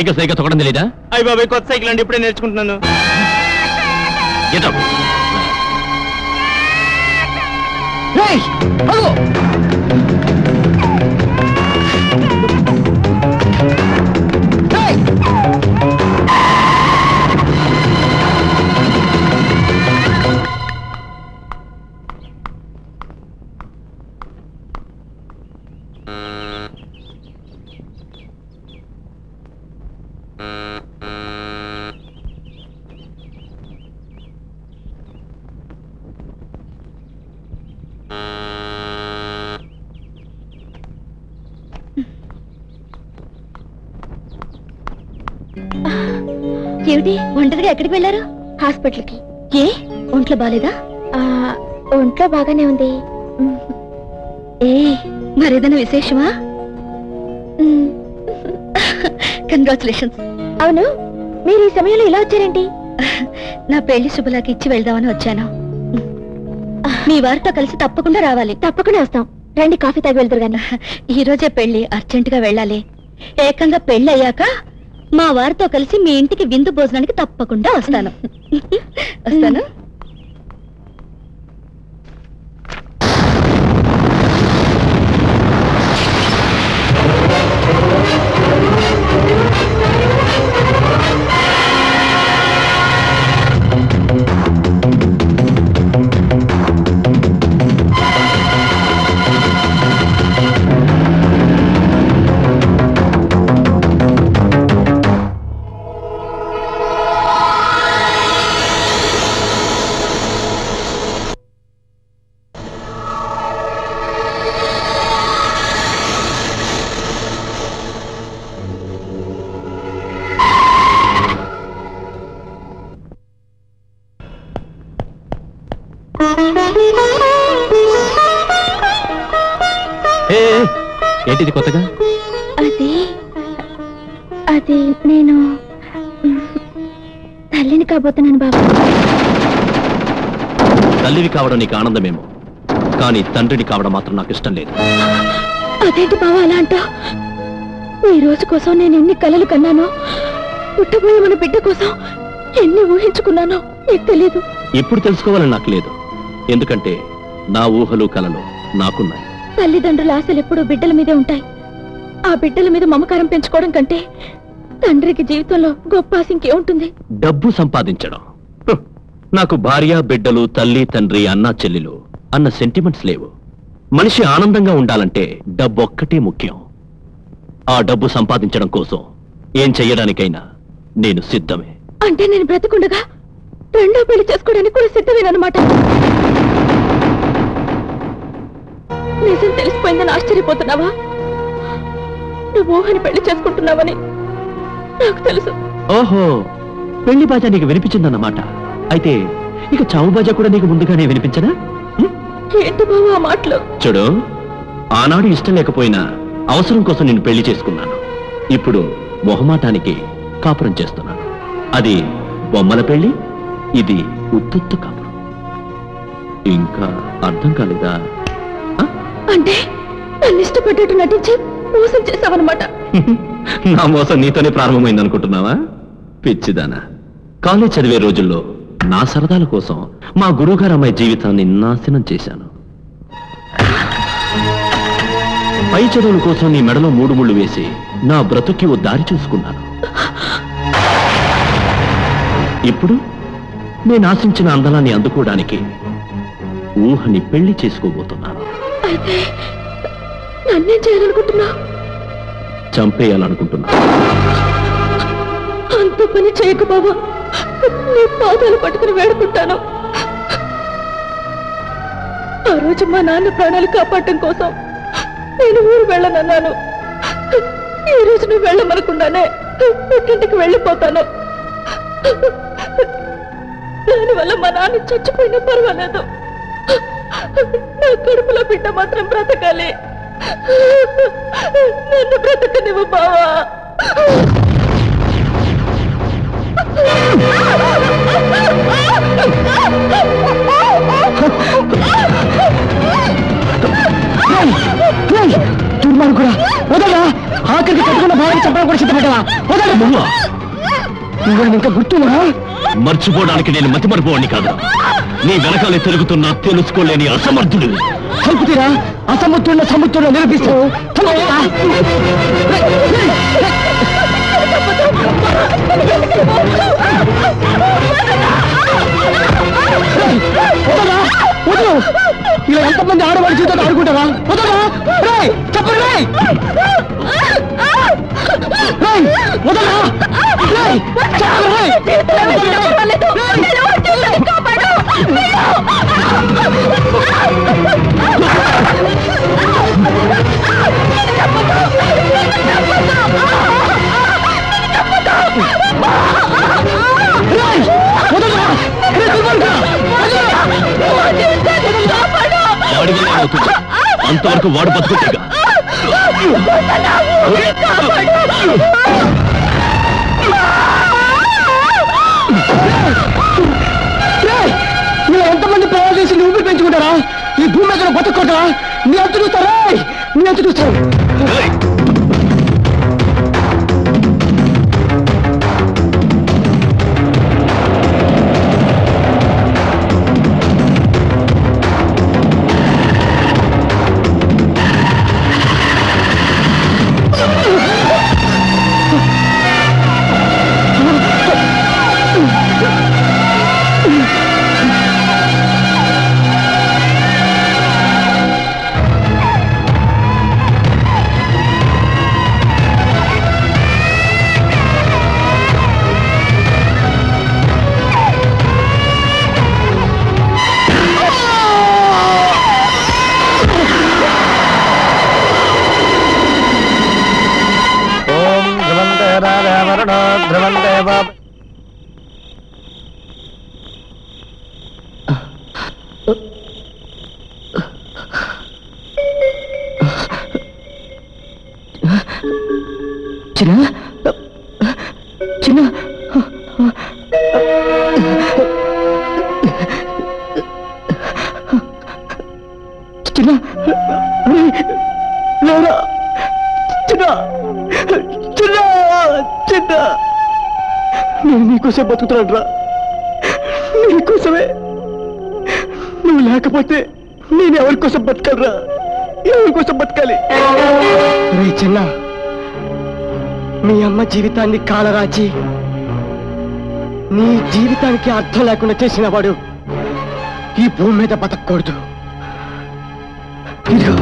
Cycle cycle తొక్కడం తెలీదా అయ్యి బాబాయ్ కొత్త సైకిల్ అండి ఇప్పుడే నేర్చుకుంటున్నాను Get out. ఏమిటి ఒంటరిగా ఎక్కడికి వెళ్ళారు హాస్పిటల్కి ఏ ఒంట్లో బాలేదా ఒంట్లో బాగానే ఉంది ఏ మరేదైనా విశేషమా కంగ్రాచులేషన్స్ అవును మీరు ఈ సమయంలో ఇలా వచ్చారేంటి నా పెళ్లి శుభలాకి ఇచ్చి వెళ్దామని వచ్చాను మీ వారితో కలిసి తప్పకుండా రావాలి తప్పకుండా వస్తాం రండి కాఫీ తాగి వెళ్తారు గాని ఈ రోజే పెళ్లి అర్జెంటుగా వెళ్ళాలి ఏకంగా పెళ్లి అయ్యాక మా వారితో కలిసి మీ ఇంటికి విందు భోజనానికి తప్పకుండా వస్తాను వస్తాను ఏ, ఏ, ఏంటిది కొత్తగా అది అది నేను తల్లిని కాబోతున్నాను బాబు తల్లివి కావడం నీకు ఆనందమేమో కానీ తండ్రిని కావడం మాత్రం నాకు ఇష్టం లేదు అదేంటి బావ అలా అంటావ్? ఈ రోజు కోసం నేను ఎన్ని కలలు కన్నానో పుట్టబోయే మన బిడ్డ కోసం ఎన్ని ఊహించుకున్నానో నీకు తెలీదు ఇప్పుడు తెలుసుకోవాలని నాకు లేదు ఎందుకంటే నా ఊహలు కలలు నాకున్నాయి తల్లిదండ్రుల ఆశలు ఎప్పుడూ బిడ్డల మీదే ఉంటాయి ఆ బిడ్డల మీద మమకారం పెంచుకోవడం కంటే తండ్రికి జీవితంలో గొప్ప ఆశ ఇంకేముంటుంది డబ్బు సంపాదించడం హ్, నాకు భార్య బిడ్డలు తల్లి తండ్రి అన్న చెల్లెలు అన్న సెంటిమెంట్స్ లేవు మనిషి ఆనందంగా ఉండాలంటే డబ్బు ఒక్కటే ముఖ్యం ఆ డబ్బు సంపాదించడం కోసం ఏం చెయ్యడానికైనా నేను సిద్ధమే అంటే నేను బ్రతికుండగా రెండో పెళ్లి చేసుకోవడానికి కూడా సిద్ధమేనమాట నిజం తెలిసిపోయిందని ఆశ్చర్యపోతున్నావా నువ్వు ఊహని పెళ్లి చేసుకుంటున్నావని నాకు తెలుసు ఓహో పెళ్లి బాజా నీకు వినిపించిందన్నమాట అయితే ఇక చావు బాజా కూడా నీకు ముందుగానే వినిపించదా హ్మ్? ఏంటి బాబు ఆ మాటలు చూడు ఆనాడు ఇష్టం లేకపోయినా అవసరం కోసం నేను పెళ్లి చేసుకున్నాను ఇప్పుడు మొహమాటానికి కాపురం చేస్తున్నాను అది బొమ్మల పెళ్లి ఇది ఉత్తుత్తు కాపురం ఇంకా అర్థం కాలేదా ఆ? అంటే నన్ను ఇష్టపడ్డట్టు నటించి మోసం చేశావన్నమాట నా మోసం నీతోనే ప్రారంభమైంది అనుకుంటున్నావా పిచ్చిదానా కాలేజ్ చదివే రోజుల్లో నా సరదాల కోసం మా గురువుగారు అమ్మాయి జీవితాన్ని నాశనం చేశాను పై చదువుల కోసం నీ మెడలో మూడు ముళ్ళు వేసి నా బ్రతుక్కి ఓ దారి చూసుకున్నాను ఇప్పుడు నేను ఆశించిన అందలాన్ని అందుకోవడానికి ఊహని పెళ్లి చేసుకోబోతున్నాను అయితే నన్నేం చేయాలనుకుంటున్నా చంపేయాలనుకుంటున్నాను అంత పని చేయకు బాబా నీ పాదాలు పట్టుకుని వేడుకుంటాను ఆ రోజు మా నాన్న ప్రాణాలు కాపాడటం కోసం నేను ఊరు వెళ్ళనన్నాను ఈ రోజు నువ్వు వెళ్ళమనకుండానే పుట్టింటికి వెళ్ళిపోతాను దానివల్ల మా నాన్న చచ్చిపోయినా పర్వాలేదు నా కడుపులో బిడ్డ మాత్రం బ్రతకాలి నన్ను బ్రతకనివ్వు బావా దుర్మార్గుడా వదలా ఆఖరికి కట్టుకున్న భార్య చెప్పడం కూడా సిద్ధపడ్డావు వదలరా వదలరా నువ్వా నువ్వు ఇంకా గుర్తున్నా మర్చిపోవడానికి నేను మతిమరుపువాణ్ణి కాదు నీ వెనకాలే తిరుగుతున్నా తెలుసుకోలేని అసమర్థుడు చంపుతీరా అసముద్రున్న సముద్రంలో నిరూపిస్తావు చంపుతీరా? రేయ్, వదలరా వదలు ఇలా ఎంతమంది ఆడవాడి జీవితాలు ఆడుకుంటారా వదలరా రేయ్ చెప్పండి రేయ్ రేయ్ వదలరా రేయ్ చెప్పండి రేయ్ రేయ్ వదలరా రేయ్ దుర్మార్గుడా! వాడికి అవుతుంది అంతవరకు వాడు బతుకుంటేగా రేయ్! ఇలా ఎంతమంది ప్రయాణం చేసి నువ్వు ఊపిరి పెంచుకుంటారా ఈ భూమి మీద బతుక్కోటారా నీ అంత చూస్తారా నీ అంత చూస్తావు ఏయ్! ఓం ధ్రువంతే వరుణో ధ్రువంతే చిన్న చిన్న చిన్న లేరా చిన్న చిన్న చిన్న నేను నీకోసం బతుకుతున్నాను నీకోసమే నువ్వు లేకపోతే నేను ఎవరి కోసం బతకలరా ఎవరి కోసం బతకాలి రే చిన్న మీ అమ్మ జీవితాన్ని కాలరాచి నీ జీవితానికి అర్థం లేకుండా చేసిన వాడు ఈ భూమి మీద బతకూడదు ఇదిగో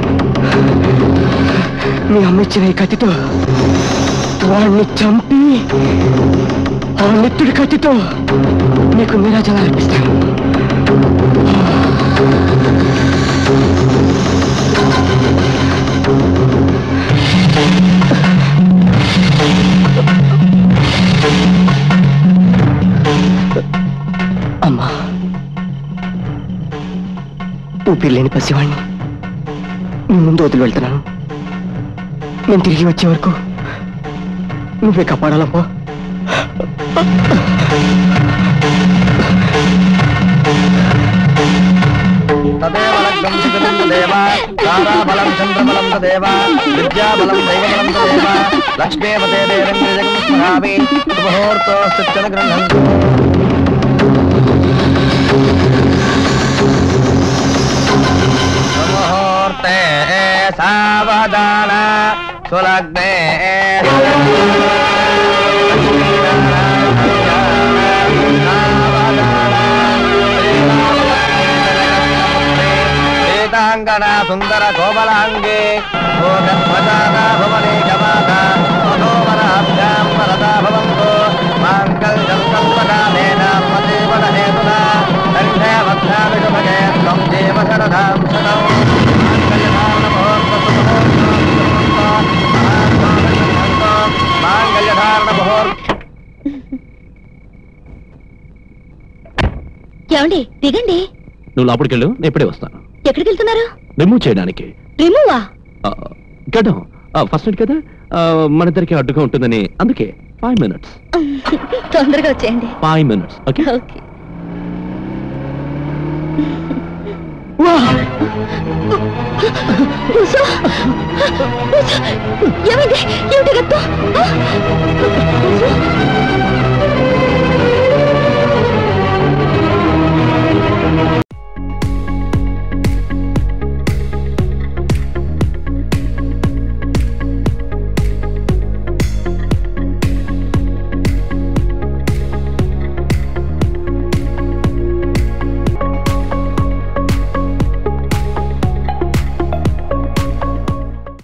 మీ అమ్మ ఇచ్చిన ఈ కత్తితో వాడిని చంపి ఆ నెత్తుడి కత్తితో నీకు నిరాజన అర్పిస్తాను అమ్మా ఊపిరి లేని పసివాణ్ణి నీ ముందు వదిలి వెళ్తున్నాను నేను తిరిగి వచ్చే వరకు నువ్వే కాపాడాలమ్మా తదేవ లగ్నం శిఖరం తదేవ తారాబలం చంద్రబలం తదేవ విద్యాబలం దైవబలం తదేవ లక్ష్మీపతే దేవం జగం స్మరామి ముహూర్తోశ్చన గృహంతు ముహూర్తే సావధాన సులగ్నే శ్వేతాంగన సుందర కోమలాంగే భోగధ్వజానా భవనే గమాత మధోవరాభ్యాం వరదా భవంతు మాంగళ్యం కల్పకాలేన మదేవన హేతునా కంఠే వక్రామిషుభగే త్వం దేవ శరదాం శతం మాంగళ్యధారణ ముహూర్త ఏమండి దిగండి నువ్వు లోపలికి వెళ్ళు నేను ఇప్పుడే వస్తాను ఎక్కడికి వెళ్తున్నారు రిమూవ్ చేయడానికి రిమూవా గడ్డం ఫస్ట్ నైట్ కదా ఆ, మన ఇద్దరికి అడ్డుగా ఉంటుందని అందుకే ఫైవ్ మినిట్స్ తొందరగా వచ్చేయండి ఫైవ్ మినిట్స్ ఓకే ఓకే వా ఉషా! ఉషా! ఏమైంది ఏమిటి రక్తం ఆ!